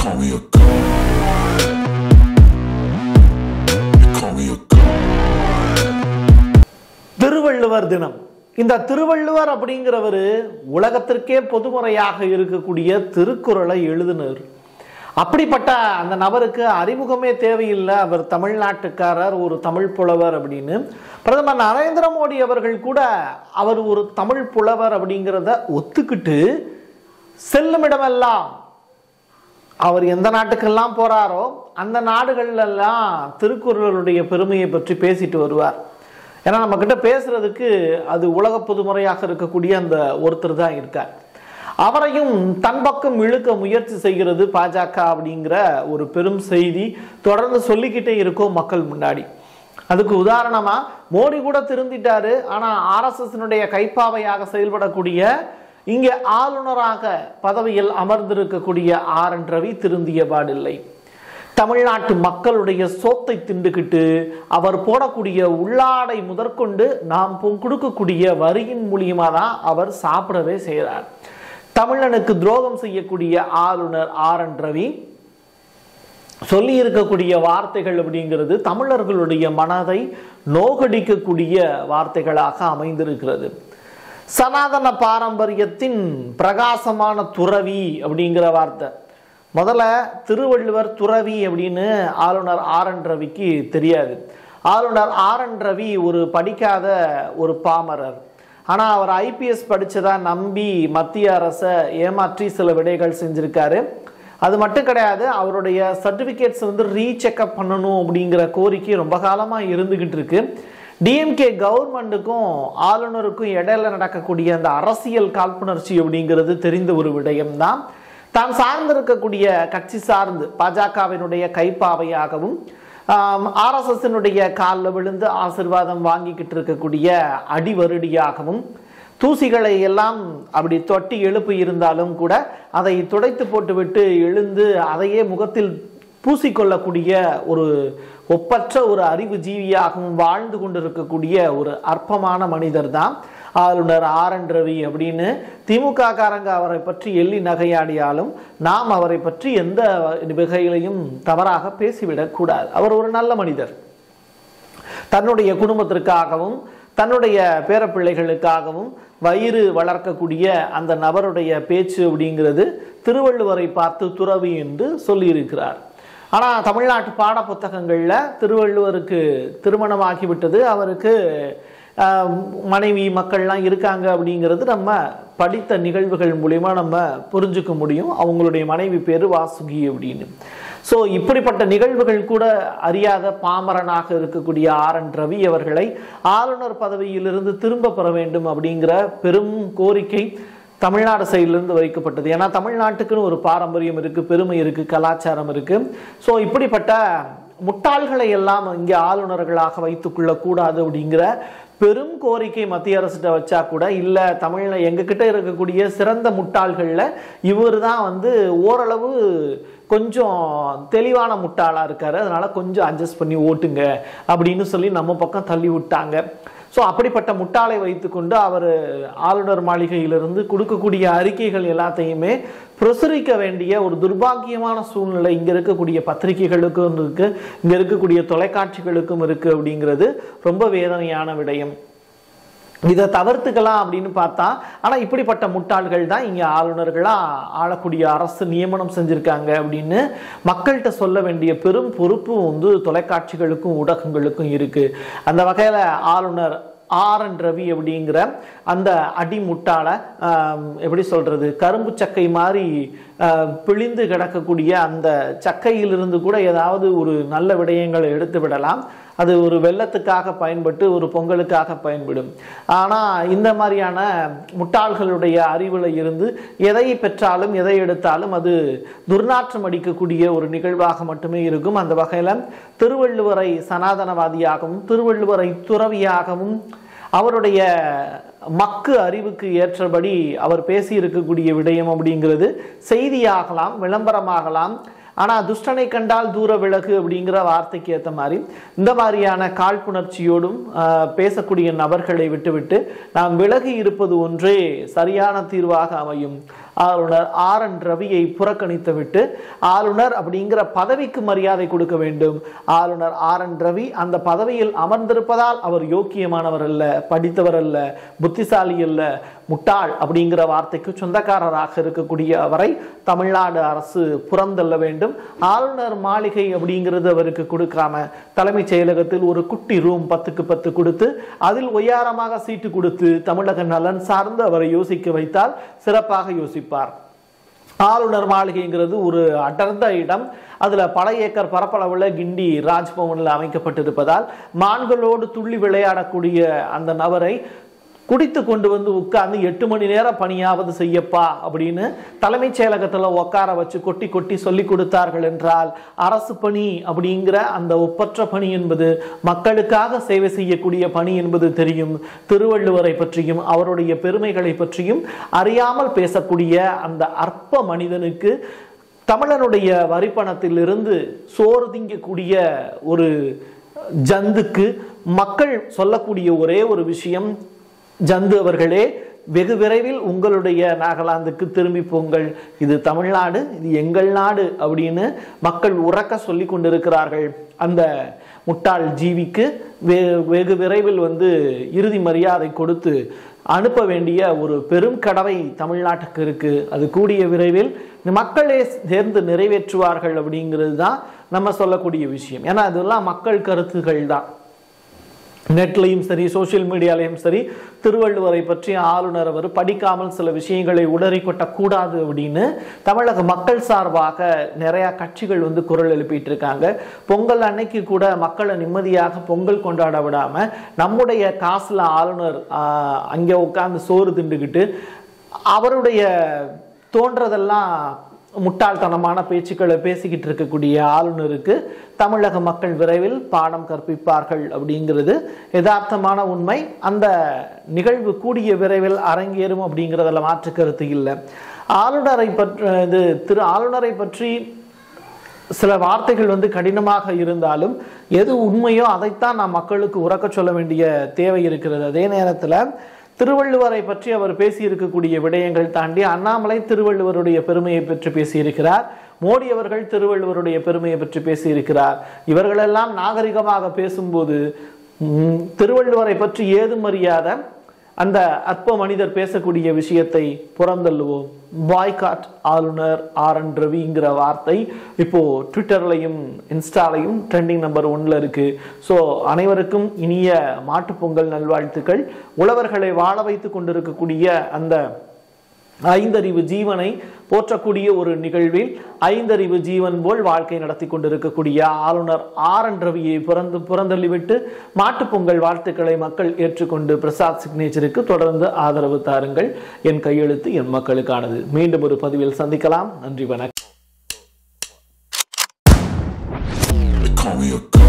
call me a god. You call me a god. Thiruvalluvar தினம் இந்த திருவள்ளுவர் அப்படிங்கிறவர் உலகத்திற்கே பொதுமுறையாக இருக்கக்கூடிய திருக்குறளை எழுதினர் அப்படிப்பட்ட அந்த நபருக்கு அறிமுகமே தேவையில்லை அவர் தமிழ்நாட்டுக்காரர் ஒரு தமிழ் புலவர் அப்படின்னு பிரதமர் நரேந்திர மோடி அவர்கள் கூட அவர் ஒரு தமிழ் புலவர் அப்படிங்கிறத ஒத்துக்கிட்டு செல்லும் இடமெல்லாம் அவர் எந்த நாட்டுக்கெல்லாம் போறாரோ அந்த நாடுகள்லாம் திருக்குறளுடைய பெருமையை பற்றி பேசிட்டு வருவார் ஏன்னா நம்ம கிட்ட பேசுறதுக்கு அது உலக பொதுமுறையாக இருக்கக்கூடிய அந்த ஒருத்தர் தான் இருக்கார் அவரையும் தன் பக்கம் இழுக்க முயற்சி செய்கிறது பாஜக அப்படிங்கிற ஒரு பெரும் செய்தி தொடர்ந்து சொல்லிக்கிட்டே இருக்கோம் மக்கள் முன்னாடி அதுக்கு உதாரணமா மோடி கூட திருந்திட்டாரு ஆனா ஆர்எஸ்எஸ்னுடைய கைப்பாவையாக செயல்படக்கூடிய இங்கே ஆளுநராக பதவியில் அமர்ந்திருக்கக்கூடிய ஆர் என் ரவி திருந்திய பாடில்லை தமிழ்நாட்டு மக்களுடைய சோத்தை திண்டுகிட்டு அவர் போடக்கூடிய உள்ளாடை முதற்கொண்டு நாம் பொ- கொடுக்கக்கூடிய வரியின் மூலியமா தான் அவர் சாப்பிடவே செய்கிறார் தமிழனுக்கு துரோகம் செய்யக்கூடிய ஆளுநர் ஆர் என் ரவி சொல்லி இருக்கக்கூடிய வார்த்தைகள் அப்படிங்கிறது தமிழர்களுடைய மனதை நோகடிக்கக்கூடிய வார்த்தைகளாக அமைந்திருக்கிறது சனாதன பாரம்பரியத்தின் பிரகாசமான துறவி அப்படிங்கிற வார்த்தை முதல்ல திருவள்ளுவர் துறவி அப்படின்னு ஆளுநர் ஆர் என் ரவிக்கு தெரியாது ஆளுநர் ஆர் என் ரவி ஒரு படிக்காத ஒரு பாமரர் ஆனால் அவர் ஐபிஎஸ் படிச்சதா நம்பி மத்திய அரசை ஏமாற்றி சில விடைகள் செஞ்சிருக்காரு அது மட்டும் கிடையாது அவருடைய சர்டிஃபிகேட்ஸ் வந்து ரீசெக்அப் பண்ணணும் அப்படிங்கிற கோரிக்கை ரொம்ப காலமாக இருந்துகிட்டு இருக்கு டிஎம்கே கவர்மெண்ட்டுக்கும் ஆளுநருக்கும் இடையில நடக்கக்கூடிய அந்த அரசியல் காழ்ப்புணர்ச்சி அப்படிங்கிறது தெரிந்த ஒரு விடயம்தான் தான் சார்ந்திருக்கக்கூடிய கட்சி சார்ந்து பாஜகவினுடைய கைப்பாவையாகவும் ஆர்எஸ்எஸ்னுடைய காலில் விழுந்து ஆசிர்வாதம் வாங்கிக்கிட்டு இருக்கக்கூடிய அடிவருடியாகவும் தூசிகளை எல்லாம் அப்படி தொட்டி எழுப்பி இருந்தாலும் கூட அதை துடைத்து போட்டுவிட்டு எழுந்து அதையே முகத்தில் பூசிக்கொள்ளக்கூடிய ஒரு ஒப்பற்ற ஒரு அறிவு ஜீவியாகவும் வாழ்ந்து கொண்டிருக்கக்கூடிய ஒரு அற்பமான மனிதர் தான் ஆளுநர் ஆர் என் ரவி அப்படின்னு திமுக காரங்க அவரை பற்றி எள்ளி நகையாடியாலும் நாம் அவரை பற்றி எந்த வகையிலையும் தவறாக பேசிவிடக் கூடாது அவர் ஒரு நல்ல மனிதர் தன்னுடைய குடும்பத்திற்காகவும் தன்னுடைய பேரப்பிள்ளைகளுக்காகவும் வயிறு வளர்க்கக்கூடிய அந்த நபருடைய பேச்சு அப்படிங்கிறது திருவள்ளுவரை பார்த்து துறவி என்று சொல்லியிருக்கிறார் ஆனால் தமிழ்நாட்டு பாட புத்தகங்களில் திருவள்ளுவருக்கு திருமணமாகிவிட்டது அவருக்கு ஆஹ், மனைவி மக்கள்லாம் இருக்காங்க அப்படிங்கிறது நம்ம படித்த நிகழ்வுகள் மூலிமா நம்ம புரிஞ்சுக்க முடியும் அவங்களுடைய மனைவி பேர் வாசுகி அப்படின்னு ஸோ இப்படிப்பட்ட நிகழ்வுகள் கூட அறியாத பாமரனாக இருக்கக்கூடிய ஆர் என் ரவி அவர்களை ஆளுநர் பதவியிலிருந்து திரும்ப பெற வேண்டும் அப்படிங்கிற பெரும் கோரிக்கை தமிழ்நாடு சைடிலிருந்து வைக்கப்பட்டது ஏன்னா தமிழ்நாட்டுக்குன்னு ஒரு பாரம்பரியம் இருக்கு பெருமை இருக்கு கலாச்சாரம் இருக்கு ஸோ இப்படிப்பட்ட முட்டாள்களை எல்லாம் இங்கே ஆளுநர்களாக வைத்துக்கொள்ள கூடாது அப்படிங்கிற பெரும் கோரிக்கை மத்திய அரசிட்ட வச்சா கூட இல்லை தமிழில் எங்ககிட்ட இருக்கக்கூடிய சிறந்த முட்டாள்களில் இவர் தான் வந்து ஓரளவு கொஞ்சம் தெளிவான முட்டாளாக இருக்காரு அதனால கொஞ்சம் அட்ஜஸ்ட் பண்ணி ஓட்டுங்க அப்படின்னு சொல்லி நம்ம பக்கம் தள்ளி விட்டாங்க ஸோ அப்படிப்பட்ட முட்டாளை வைத்துக்கொண்டு அவர் ஆளுநர் மாளிகையிலிருந்து கொடுக்கக்கூடிய அறிக்கைகள் எல்லாத்தையுமே பிரசுரிக்க வேண்டிய ஒரு துர்பாக்கியமான சூழ்நிலை இங்கே இருக்கக்கூடிய பத்திரிகைகளுக்கும் இருக்கு இங்கே இருக்கக்கூடிய தொலைக்காட்சிகளுக்கும் இருக்கு அப்படிங்கிறது ரொம்ப வேதனையான விடயம் இதை தவிர்த்துக்கலாம் அப்படின்னு பார்த்தா ஆனால் இப்படிப்பட்ட முட்டாள்கள் தான் இங்கே ஆளுநர்களாக ஆளக்கூடிய அரசு நியமனம் செஞ்சுருக்காங்க அப்படின்னு மக்கள்கிட்ட சொல்ல வேண்டிய பெரும் பொறுப்பு வந்து தொலைக்காட்சிகளுக்கும் ஊடகங்களுக்கும் இருக்குது அந்த வகையில் ஆளுநர் ஆர் என் ரவி அப்படிங்கிற அந்த அடிமுட்டாள ஆம், எப்படி சொல்றது கரும்பு சக்கை மாதிரி ஆஹ், பிழிந்து கிடக்கக்கூடிய அந்த சக்கையிலிருந்து கூட ஏதாவது ஒரு நல்ல விடயங்களை எடுத்து விடலாம் அது ஒரு வெள்ளத்துக்காக பயன்பட்டு ஒரு பொங்கலுக்காக பயன்படும் ஆனால் இந்த மாதிரியான முட்டாள்களுடைய அறிவில் இருந்து எதை பெற்றாலும் எதை எடுத்தாலும் அது துர்நாற்றம் அடிக்கக்கூடிய ஒரு நிகழ்வாக மட்டுமே இருக்கும் அந்த வகையில் திருவள்ளுவரை சனாதனவாதியாகவும் திருவள்ளுவரை துறவியாகவும் அவருடைய மக்கு அறிவுக்கு ஏற்றபடி அவர் பேசி இருக்கக்கூடிய விடயம் அப்படிங்கிறது செய்தியாகலாம் விளம்பரமாகலாம் ஆனால் துஷ்டனை கண்டால் தூர விலகு அப்படிங்கிற வார்த்தைக்கு ஏற்ற மாதிரி இந்த மாதிரியான காழ்ப்புணர்ச்சியோடும் ஆஹ், பேசக்கூடிய நபர்களை விட்டுவிட்டு நாம் விலகி இருப்பது ஒன்றே சரியான தீர்வாக அமையும் ஆளுநர் ஆர் என் ரவியை புறக்கணித்து விட்டு ஆளுநர் அப்படிங்கிற பதவிக்கு மரியாதை கொடுக்க வேண்டும் ஆளுநர் ஆர் என் ரவி அந்த பதவியில் அமர்ந்திருப்பதால் அவர் யோக்கியமானவர் அல்ல படித்தவர் அல்ல புத்திசாலி அல்ல முட்டாள் அப்படிங்கிற வார்த்தைக்கு சொந்தக்காரராக இருக்கக்கூடிய அவரை தமிழ்நாடு அரசு புறந்தள்ள வேண்டும் ஆளுநர் மாளிகை அப்படிங்கிறது அவருக்கு கொடுக்காம தலைமைச் செயலகத்தில் ஒரு குட்டி ரூம் பத்துக்கு பத்து கொடுத்து அதில் ஒய்யாரமாக சீட்டு கொடுத்து தமிழக நலன் சார்ந்து அவரை யோசிக்க வைத்தால் சிறப்பாக யோசிப்பார் ஆளுநர் மாளிகைங்கிறது ஒரு அடர்ந்த இடம் அதுல பல ஏக்கர் பரப்பளவுல கிண்டி ராஜ்பவனில் அமைக்கப்பட்டிருப்பதால் மான்களோடு துள்ளி விளையாடக்கூடிய அந்த நபரை குடித்து கொண்டு வந்து உட்கார்ந்து எட்டு மணி நேரம் பணியாவது செய்யப்பா அப்படின்னு தலைமைச் செயலகத்துல உட்கார வச்சு கொட்டி கொட்டி சொல்லி கொடுத்தார்கள் என்றால் அரசு பணி அப்படிங்கிற அந்த ஒப்பற்ற பணி என்பது மக்களுக்காக சேவை செய்யக்கூடிய பணி என்பது தெரியும் திருவள்ளுவரை பற்றியும் அவருடைய பெருமைகளை பற்றியும் அறியாமல் பேசக்கூடிய அந்த அற்ப மனிதனுக்கு தமிழனுடைய வரிப்பணத்திலிருந்து சோறு திங்கக்கூடிய ஒரு ஜந்துக்கு மக்கள் சொல்லக்கூடிய ஒரே ஒரு விஷயம் ஜந்து அவர்களே வெகு விரைவில் உங்களுடைய நாகாலாந்துக்கு திரும்பி போங்கள் இது தமிழ்நாடு இது எங்கள் நாடு அப்படின்னு மக்கள் உறக்க சொல்லி கொண்டிருக்கிறார்கள் அந்த முட்டாள் ஜீவிக்கு வெ வெகு விரைவில் வந்து இறுதி மரியாதை கொடுத்து அனுப்ப வேண்டிய ஒரு பெரும் கடவை தமிழ்நாட்டுக்கு இருக்கு அது கூடிய விரைவில் மக்களே சேர்ந்து நிறைவேற்றுவார்கள் அப்படிங்கிறது தான் நம்ம சொல்லக்கூடிய விஷயம் ஏன்னா அதெல்லாம் மக்கள் கருத்துகள் தான் நெட்லையும் சரி சோஷியல் மீடியாலையும் சரி திருவள்ளுவரை பற்றி ஆளுநர் அவர் படிக்காமல் சில விஷயங்களை உளறி கொட்டக்கூடாது அப்படின்னு தமிழக மக்கள் சார்பாக நிறைய கட்சிகள் வந்து குரல் எழுப்பிட்டு இருக்காங்க பொங்கல் அன்னைக்கு கூட மக்களை நிம்மதியாக பொங்கல் கொண்டாட விடாம நம்முடைய காசுல ஆளுநர் ஆஹ், அங்கே உட்கார்ந்து சோறு திண்டுக்கிட்டு அவருடைய தோன்றதெல்லாம் முட்டாள்தனமான பேச்சுக்களை பேசிக்கிட்டு இருக்கக்கூடிய ஆளுநருக்கு தமிழக மக்கள் விரைவில் பாடம் கற்பிப்பார்கள் அப்படிங்கிறது யதார்த்தமான உண்மை அந்த நிகழ்வு கூடிய விரைவில் அரங்கேறும் அப்படிங்கிறதுல மாற்று கருத்து இல்லை ஆளுநரை பற்றி இது திரு ஆளுநரை பற்றி சில வார்த்தைகள் வந்து கடினமாக இருந்தாலும் எது உண்மையோ அதைத்தான் நாம் மக்களுக்கு உறக்க சொல்ல வேண்டிய தேவை இருக்கிறது அதே நேரத்தில் திருவள்ளுவரை பற்றி அவர் பேசியிருக்கக்கூடிய விடயங்கள் தாண்டி அண்ணாமலை திருவள்ளுவருடைய பெருமையை பற்றி பேசியிருக்கிறார் மோடி அவர்கள் திருவள்ளுவருடைய பெருமையை பற்றி பேசியிருக்கிறார் இவர்களெல்லாம் நாகரிகமாக பேசும்போது ம், திருவள்ளுவரை பற்றி ஏதும் அறியாத அந்த அற்ப மனிதர் பேசக்கூடிய விஷயத்தை புறந்தள்ளுவோம் பாய்காட் ஆளுநர் ஆர் என் ரவிங்கிற வார்த்தை இப்போ ட்விட்டர்லையும் இன்ஸ்டாலையும் ட்ரெண்டிங் நம்பர் ஒன்ல இருக்கு ஸோ அனைவருக்கும் இனிய மாட்டுப் பொங்கல் நல்வாழ்த்துக்கள் உழவர்களை வாழ வைத்து கொண்டிருக்கக்கூடிய அந்த ஐந்தறிவு ஜீவனை போற்றக்கூடிய ஒரு நிகழ்வில் ஐந்தறிவு ஜீவன் போல் வாழ்க்கை நடத்தி கொண்டிருக்கக்கூடிய ஆளுநர் ஆர் என் ரவியை புறந்து புறந்தள்ளிவிட்டு மாட்டுப் பொங்கல் வாழ்த்துக்களை மக்கள் ஏற்றுக்கொண்டு பிரசாத் சிக்னேச்சருக்கு தொடர்ந்து ஆதரவு தாருங்கள் என் கையெழுத்து என் மக்களுக்கானது மீண்டும் ஒரு பதிவில் சந்திக்கலாம் நன்றி வணக்கம் They call me a god.